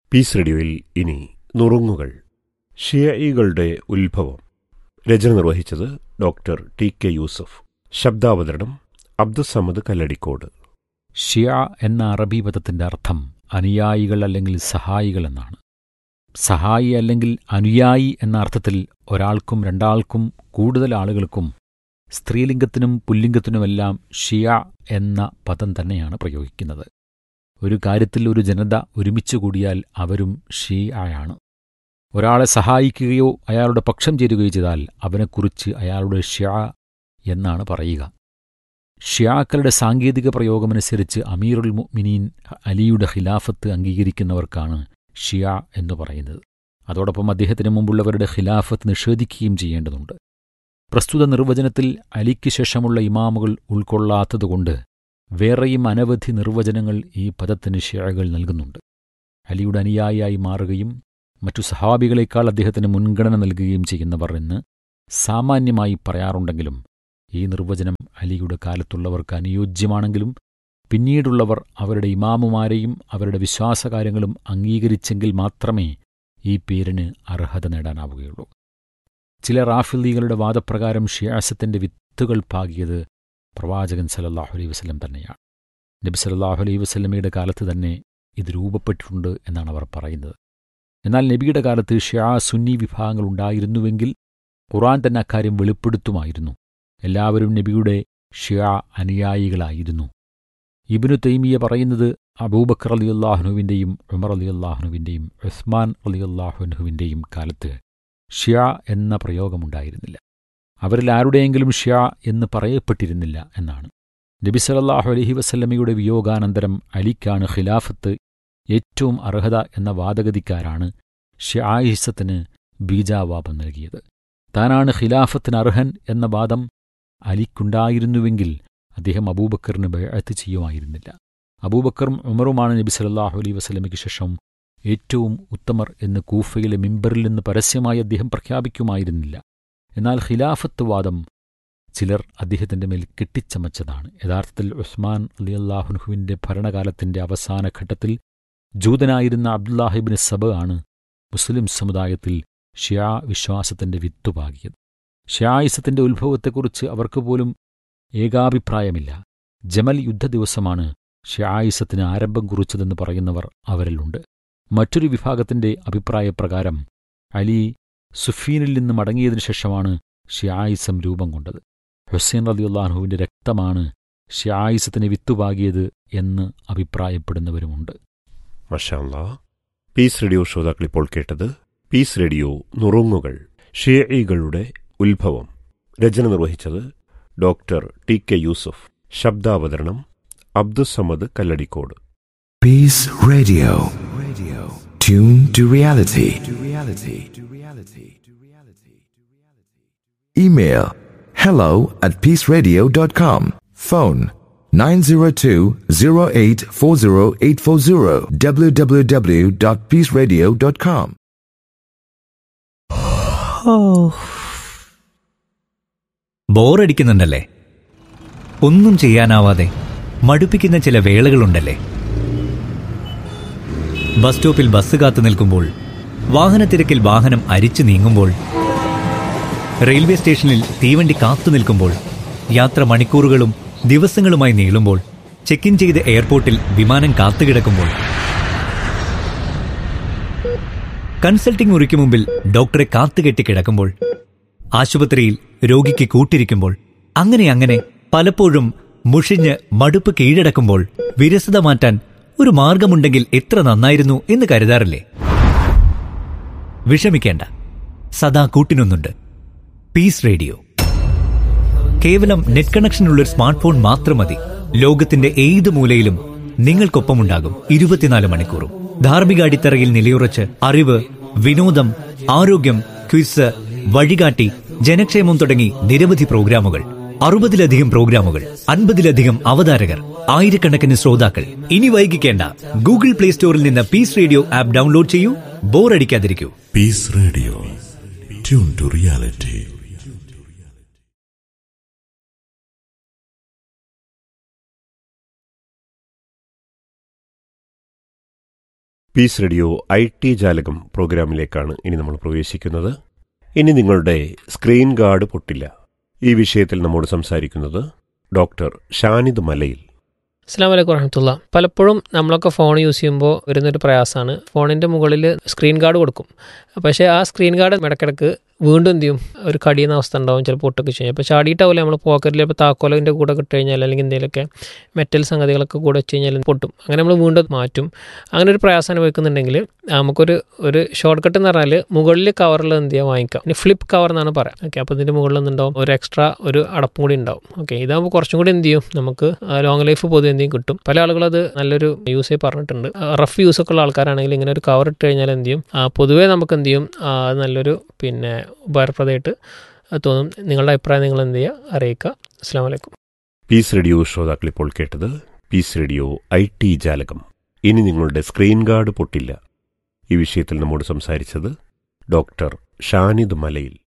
Piece റേഡിയോയിൽ ഇനി നുറുങ്ങുകൾ ഷിയയികളുടെ ഉത്ഭവം രചന നിർവഹിച്ചത് ഡോക്ടർ ടി കെ യൂസഫ് ശബ്ദാവതരണം അബ്ദുസമദ് കല്ലടിക്കോട് ഷിയ എന്ന അറബി പദത്തിന്റെ അർത്ഥം അനുയായികൾ അല്ലെങ്കിൽ സഹായികൾ എന്നാണ് സഹായി അല്ലെങ്കിൽ അനുയായി എന്ന അർത്ഥത്തിൽ ഒരാൾക്കും രണ്ടാൾക്കും കൂടുതൽ ആളുകൾക്കും സ്ത്രീലിംഗത്തിനും പുല്ലിംഗത്തിനുമെല്ലാം ഷിയ എന്ന പദം തന്നെയാണ് പ്രയോഗിക്കുന്നത് ഒരു കാര്യത്തിൽ ഒരു ജനത ഒരുമിച്ച് കൂടിയാൽ അവരും ഷിയായാണ് ഒരാളെ സഹായിക്കുകയോ അയാളുടെ പക്ഷം ചേരുകയോ ചെയ്താൽ അവനെക്കുറിച്ച് അയാളുടെ ഷ്യ എന്നാണ് പറയുക ഷ്യാക്കളുടെ സാങ്കേതിക പ്രയോഗമനുസരിച്ച് അമീറുൽ മുഅ്മിനീൻ അലിയുടെ ഖിലാഫത്ത് അംഗീകരിക്കുന്നവർക്കാണ് ഷിയ എന്ന് പറയുന്നത് അതോടൊപ്പം അദ്ദേഹത്തിന് മുമ്പുള്ളവരുടെ ഖിലാഫത്ത് നിഷേധിക്കുകയും ചെയ്യേണ്ടതുണ്ട് പ്രസ്തുത നിർവചനത്തിൽ അലിക്ക് ശേഷമുള്ള ഇമാമുകൾ ഉൾക്കൊള്ളാത്തതുകൊണ്ട് വേറെയും അനവധി നിർവചനങ്ങൾ ഈ പദത്തിന് ഷിയകൾ നൽകുന്നുണ്ട് അലിയുടെ അനുയായിയായി മാറുകയും മറ്റു സഹാബികളെക്കാൾ അദ്ദേഹത്തിന് മുൻഗണന നൽകുകയും ചെയ്യുന്നവർ എന്ന് സാമാന്യമായി പറയാറുണ്ടെങ്കിലും ഈ നിർവചനം അലിയുടെ കാലത്തുള്ളവർക്ക് അനുയോജ്യമാണെങ്കിലും പിന്നീടുള്ളവർ അവരുടെ ഇമാമുമാരെയും അവരുടെ വിശ്വാസകാര്യങ്ങളും അംഗീകരിച്ചെങ്കിൽ മാത്രമേ ഈ പേരിന് അർഹത നേടാനാവുകയുള്ളൂ ചില റാഫിലീകളുടെ വാദപ്രകാരം ഷിയാസത്തിന്റെ വിത്തുകൾ പാകിയത് പ്രവാചകൻ സലല്ലാഹു അലൈഹി വസ്ലം തന്നെയാണ് നബി സലല്ലാഹു അലൈഹി വസ്ലമയുടെ കാലത്ത് തന്നെ ഇത് രൂപപ്പെട്ടിട്ടുണ്ട് എന്നാണ് അവർ പറയുന്നത് എന്നാൽ നബിയുടെ കാലത്ത് ഷിയാ സുന്നി വിഭാഗങ്ങൾ ഉണ്ടായിരുന്നുവെങ്കിൽ ഖുറാൻ തന്നെ അക്കാര്യം വെളിപ്പെടുത്തുമായിരുന്നു എല്ലാവരും നബിയുടെ ഷിയാ അനുയായികളായിരുന്നു ഇബിനു തൈമിയ പറയുന്നത് അബൂബക്കർ അലി അള്ളാഹ്നുവിൻ്റെയും ഉമർ അലി അള്ളാഹ്നുവിൻ്റെയും ഉസ്മാൻ അലി അള്ളാഹുനുവിൻ്റെയും കാലത്ത് ഷിയ എന്ന പ്രയോഗമുണ്ടായിരുന്നില്ല അവരിൽ ആരുടെയെങ്കിലും ഷിയ എന്ന് പറയപ്പെട്ടിരുന്നില്ല എന്നാണ് നബി സലല്ലാഹു അലഹി വസല്ലമയുടെ വിയോഗാനന്തരം അലിക്കാണ് ഖിലാഫത്ത് ഏറ്റവും അർഹത എന്ന വാദഗതിക്കാരാണ് ഷിയായിസത്തിന് ബീജാവാപം നൽകിയത് താനാണ് ഖിലാഫത്തിന് അർഹൻ എന്ന വാദം അലിക്കുണ്ടായിരുന്നുവെങ്കിൽ അദ്ദേഹം അബൂബക്കറിന് ബയത്ത് ചെയ്യുമായിരുന്നില്ല അബൂബക്കറും ഉമറുമാണ് നബി സല്ലാഹു അലൈ വസ്ലമയ്ക്ക് ശേഷം ഏറ്റവും ഉത്തമർ എന്ന് കൂഫയിലെ മിമ്പറിൽ നിന്ന് പരസ്യമായി അദ്ദേഹം പ്രഖ്യാപിക്കുമായിരുന്നില്ല എന്നാൽ ഖിലാഫത്ത് വാദം ചിലർ അദ്ദേഹത്തിന്റെ മേൽ കെട്ടിച്ചമച്ചതാണ് യഥാർത്ഥത്തിൽ ഉസ്മാൻ അലി അള്ളാഹുനുഹുവിന്റെ ഭരണകാലത്തിന്റെ അവസാന ഘട്ടത്തിൽ ജൂതനായിരുന്ന അബ്ദുല്ലാഹിബിന് സബ് ആണ് മുസ്ലിം സമുദായത്തിൽ ഷിയാ വിശ്വാസത്തിന്റെ വിത്തുപാകിയത് ഷിയായിസത്തിന്റെ ഉത്ഭവത്തെക്കുറിച്ച് അവർക്ക് പോലും ഏകാഭിപ്രായമില്ല ജമൽ യുദ്ധദിവസമാണ് ഷിയായിസത്തിന് ആരംഭം കുറിച്ചതെന്ന് പറയുന്നവർ അവരിലുണ്ട് മറ്റൊരു വിഭാഗത്തിന്റെ അഭിപ്രായപ്രകാരം അലി സുഫീനിൽ നിന്ന് മടങ്ങിയതിനു ശേഷമാണ് ഷിയായിസം രൂപം കൊണ്ടത് ഹുസൈൻ റലിയുല്ലാഹുവിന്റെ രക്തമാണ് ഷിയായിസത്തിന് വിത്തുപാകിയത് എന്ന് അഭിപ്രായപ്പെടുന്നവരുമുണ്ട് മഷാല്ല പീസ് റേഡിയോ ശ്രോതാക്കൾ ഇപ്പോൾ കേട്ടത് പീസ് റേഡിയോ നുറുങ്ങുകൾ ഷിയയികളുടെ ഉത്ഭവം രചന നിർവഹിച്ചത് ഡോക്ടർ ടി കെ യൂസഫ് ശബ്ദാവതരണം Abdussamad Kalladikode Peace Radio. Radio. Tune to reality. To reality. To reality. To reality. Email hello at peaceradio.com. Phone 902-0840840 www.peaceradio.com. ബോറടിക്കുന്നുണ്ടല്ലേ ഒന്നും ചെയ്യാനാവാതെ മടുപ്പിക്കുന്ന ചില വേളകളുണ്ടല്ലേ ബസ് സ്റ്റോപ്പിൽ ബസ് കാത്തു നിൽക്കുമ്പോൾ വാഹനത്തിരക്കിൽ വാഹനം അരിച്ചു നീങ്ങുമ്പോൾ റെയിൽവേ സ്റ്റേഷനിൽ തീവണ്ടി കാത്തു നിൽക്കുമ്പോൾ യാത്ര മണിക്കൂറുകളും ദിവസങ്ങളുമായി നീളുമ്പോൾ ചെക്ക് ഇൻ ചെയ്ത് എയർപോർട്ടിൽ വിമാനം കാത്തുകിടക്കുമ്പോൾ കൺസൾട്ടിംഗ് മുറിക്ക് മുമ്പിൽ ഡോക്ടറെ കാത്തുകെട്ടി കിടക്കുമ്പോൾ ആശുപത്രിയിൽ രോഗിക്ക് കൂട്ടിരിക്കുമ്പോൾ അങ്ങനെ അങ്ങനെ പലപ്പോഴും മുഷിഞ്ഞ് മടുപ്പ് കീഴടക്കുമ്പോൾ വിരസത മാറ്റാൻ ഒരു മാർഗമുണ്ടെങ്കിൽ എത്ര നന്നായിരുന്നു എന്ന് കരുതാറില്ലേ വിഷമിക്കേണ്ട സദാ കൂട്ടിനൊന്നുണ്ട് പീസ് റേഡിയോ കേവലം നെറ്റ് കണക്ഷനുള്ള ഒരു സ്മാർട്ട് ഫോൺ മാത്രം മതി ലോകത്തിന്റെ ഏത് മൂലയിലും നിങ്ങൾക്കൊപ്പമുണ്ടാകും ഇരുപത്തിനാല് മണിക്കൂറും ധാർമ്മിക അടിത്തറയിൽ നിലയുറച്ച് അറിവ് വിനോദം ആരോഗ്യം ക്വിസ് വഴികാട്ടി ജനക്ഷേമം തുടങ്ങി നിരവധി പ്രോഗ്രാമുകൾ അറുപതിലധികം പ്രോഗ്രാമുകൾ അൻപതിലധികം അവതാരകർ ആയിരക്കണക്കിന് ശ്രോതാക്കൾ ഇനി വൈകിക്കേണ്ട ഗൂഗിൾ പ്ലേ സ്റ്റോറിൽ നിന്ന് പീസ് റേഡിയോ ആപ്പ് ഡൗൺലോഡ് ചെയ്യൂ ബോറടിക്കാതിരിക്കൂ Peace Radio. Tune to reality. Peace radio I T ജാലകം പ്രോഗ്രാമിലേക്കാണ് ഇനി നമ്മൾ പ്രവേശിക്കുന്നത് ഇനി നിങ്ങളുടെ സ്ക്രീൻ ഗാർഡ് പൊട്ടില്ല ഈ വിഷയത്തിൽ നമ്മോട് സംസാരിക്കുന്നത് ഡോക്ടർ ഷാനിദ് മലയിൽ അസ്സാം വലൈക്കും വറഹമത്തുള്ള പലപ്പോഴും നമ്മളൊക്കെ ഫോൺ യൂസ് ചെയ്യുമ്പോൾ വരുന്നൊരു പ്രയാസമാണ് ഫോണിൻ്റെ മുകളിൽ സ്ക്രീൻ ഗാർഡ് കൊടുക്കും പക്ഷേ ആ സ്ക്രീൻ ഗാർഡ് ഇടയ്ക്കിടയ്ക്ക് വീണ്ടും എന്ത് ചെയ്യും ഒരു കടിയുന്ന അവസ്ഥ ഉണ്ടാവും ചിലപ്പോൾ പൊട്ടൊക്കെ ചെയ്യും അപ്പോൾ ചാടിയിട്ടാവില്ല നമ്മൾ പോക്കറ്റിൽ ഇപ്പോൾ താക്കോലിൻ്റെ കൂടെ കിട്ടി കഴിഞ്ഞാൽ അല്ലെങ്കിൽ എന്തെങ്കിലുമൊക്കെ മെറ്റൽ സംഗതികളൊക്കെ കൂടെ വെച്ച് കഴിഞ്ഞാൽ പൊട്ടും അങ്ങനെ നമ്മൾ വീണ്ടും മാറ്റും അങ്ങനെ ഒരു പ്രയാസം അനുഭവിക്കുന്നുണ്ടെങ്കിൽ നമുക്കൊരു ഒരു ഷോർട്ട് കട്ട് എന്ന് പറഞ്ഞാൽ മുകളിൽ കവറിൽ എന്ത് ചെയ്യാം വാങ്ങിക്കാം ഇനി ഫ്ലിപ്പ് കവർ എന്നാണ് പറയാം ഓക്കെ അപ്പോൾ ഇതിൻ്റെ മുകളിൽ എന്തുണ്ടാവും ഒരു എക്സ്ട്രാ ഒരു അടപ്പും കൂടി ഉണ്ടാവും ഓക്കെ ഇതാകുമ്പോൾ കുറച്ചും കൂടി എന്ത് ചെയ്യും നമുക്ക് ലോങ് ലൈഫ് പൊതുവെ എന്തെങ്കിലും കിട്ടും പല ആളുകളും അത് നല്ലൊരു യൂസ് ആയി പറഞ്ഞിട്ടുണ്ട് റഫ് യൂസ് ഒക്കെ ഉള്ള ആൾക്കാരാണെങ്കിൽ ഇങ്ങനെ ഒരു കവർ ഇട്ട് കഴിഞ്ഞാൽ എന്ത് ചെയ്യും ആ, പൊതുവേ നമുക്ക് എന്ത് ചെയ്യും ആ, അത് നല്ലൊരു പിന്നെ ഉപകാരപ്രദമായിട്ട് തോന്നും നിങ്ങളുടെ അഭിപ്രായം നിങ്ങൾ എന്ത് ചെയ്യുക അറിയിക്കുക അസ്സാം വലൈക്കും പീസ് റേഡിയോ ശ്രോതാക്കൾ ഇപ്പോൾ കേട്ടത് പീസ് റേഡിയോ ഐ ടി ജാലകം ഇനി നിങ്ങളുടെ സ്ക്രീൻ ഗാർഡ് പൊട്ടില്ല ഈ വിഷയത്തിൽ നമ്മോട് സംസാരിച്ചത് ഡോക്ടർ ഷാനിദ് മലയിൽ